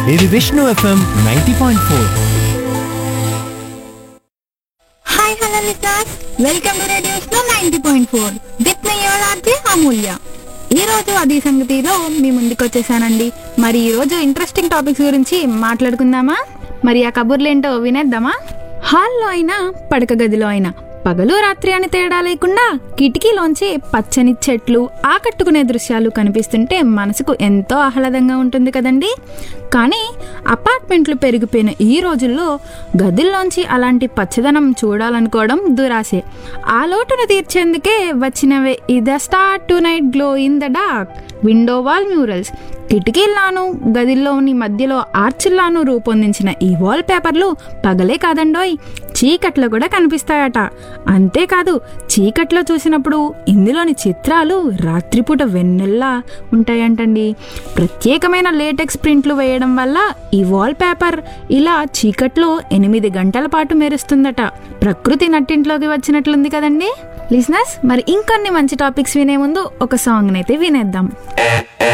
ఇది Vishnu F M ninety point four hi hello లిసాస్ welcome to radio స్లో ninety point four with my RJ Amulya ఈ రోజు అది సంగతిలో మీ ముందుకు వచ్చేసానండి మరి ఈ రోజు ఇంట్రెస్టింగ్ టాపిక్స్ గురించి మాట్లాడుకుందామా మరి ఆ కబుర్లేంటో వినేద్దామా హాల్లో అయినా పడక గదిలో అయినా పగలు రాత్రి అని తేడా లేకుండా కిటికీలోంచి పచ్చని చెట్లు ఆకట్టుకునే దృశ్యాలు కనిపిస్తుంటే మనసుకు ఎంతో ఆహ్లాదంగా ఉంటుంది కదండి కానీ అపార్ట్మెంట్లు పెరిగిపోయిన ఈ రోజుల్లో గదుల్లోంచి అలాంటి పచ్చదనం చూడాలనుకోవడం దురాశే ఆ లోటును తీర్చేందుకే వచ్చినవే ఇద start tonight glow in the dark window wall murals కిటికీల్లాను గదిల్లోని మధ్యలో ఆర్చిల్లాను రూపొందించిన ఈ వాల్ పేపర్లు పగలే కాదండోయ్ చీకట్లో కూడా కనిపిస్తాయట అంతేకాదు చీకట్లో చూసినప్పుడు ఇందులోని చిత్రాలు రాత్రిపూట వెన్నెల్లా ఉంటాయంటండి ప్రత్యేకమైన లేటెక్స్ ప్రింట్లు వేయడం వల్ల ఈ వాల్ పేపర్ ఇలా చీకట్లో ఎనిమిది గంటల పాటు మెరుస్తుందట ప్రకృతి నట్టింట్లోకి వచ్చినట్లుంది కదండి లిసినర్స్ మరి ఇంకొన్ని మంచి టాపిక్స్ వినే ముందు ఒక సాంగ్ అయితే వినేద్దాం